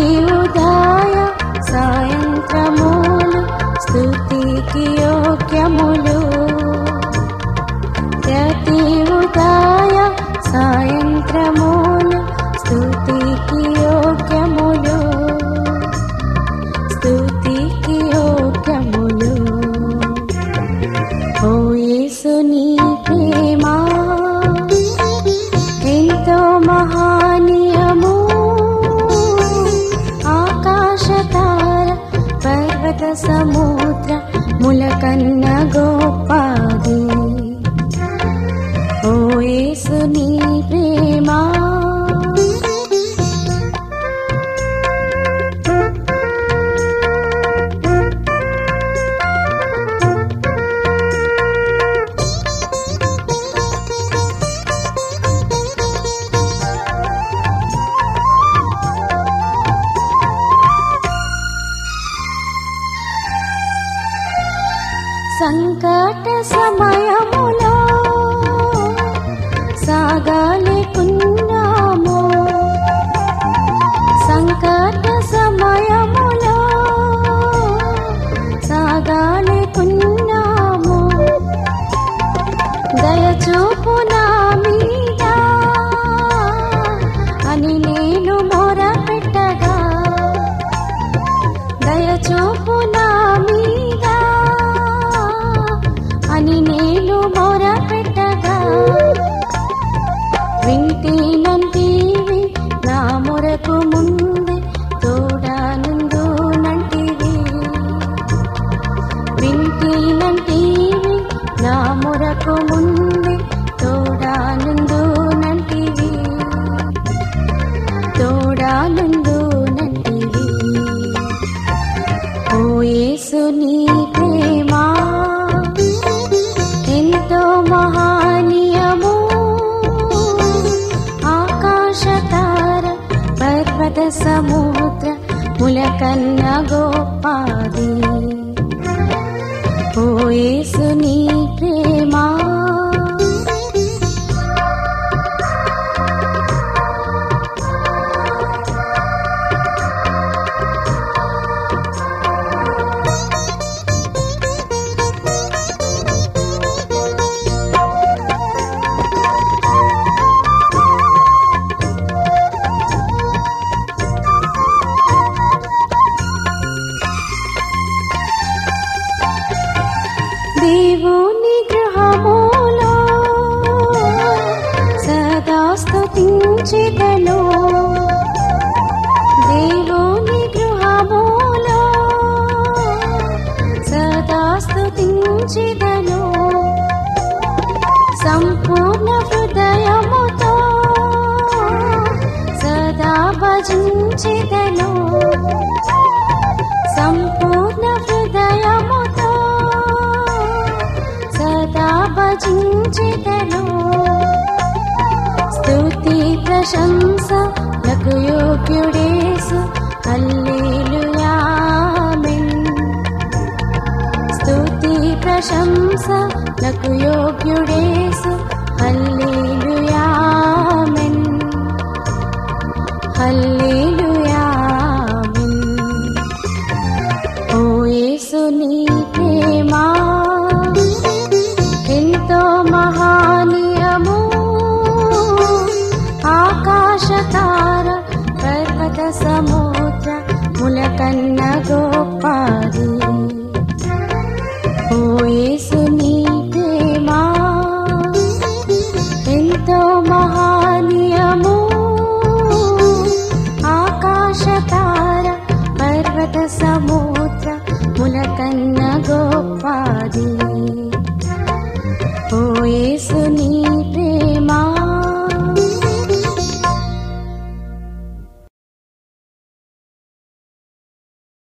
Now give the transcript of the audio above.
ఉదయ సాయంత్రములు స్తుతికి యోగ్యములు ప్రతి ఉదయ సాయంత్రములు స్తుతికి యోగ్యములు స్తుతికి యోగ్యములు ఓ యేసుని ప్రేమ ఎంతో మహానీయము ఆకాశ తార పర్వత సముద్ర ములకన్న గోపాది ఓ యేసుని ప్రేమ సంకట సమయములో సాగాలేకున్నాము సంకట సమయములో సాగాలేకున్నాము దయచూపు నా మీద అని నేను మొరపెట్టగా దయచూపు నా మీద అని నేను మొరపెట్టగా వింటీనంటివి నా మొరకు ముందే తోడానుందు నంటివి వింటీనంటివి నా మొరకు ముందే తోడానుందు నంటివి తోడానుందు నంటివి ఓ యేసుని ప్రేమ ఎంతో మహానీయము ఆకాశ తార పర్వత సముద్ర ములకన్న గోపాది ఓ యేసుని ప్రేమ దేవుని గృహములో సదా స్తుతించెదను దేవుని గృహములో సదా స్తుతించెదను సంపూర్ణ హృదయముతో సదా భజించెదను సంపూర్ణ హృదయముతో సదా భజించెదను స్తుతి ప్రశంస నాకు యోగ్యుడేసు హల్లెలూయామెన్ స్తుతి ప్రశంస నాకు యోగ్యుడేసు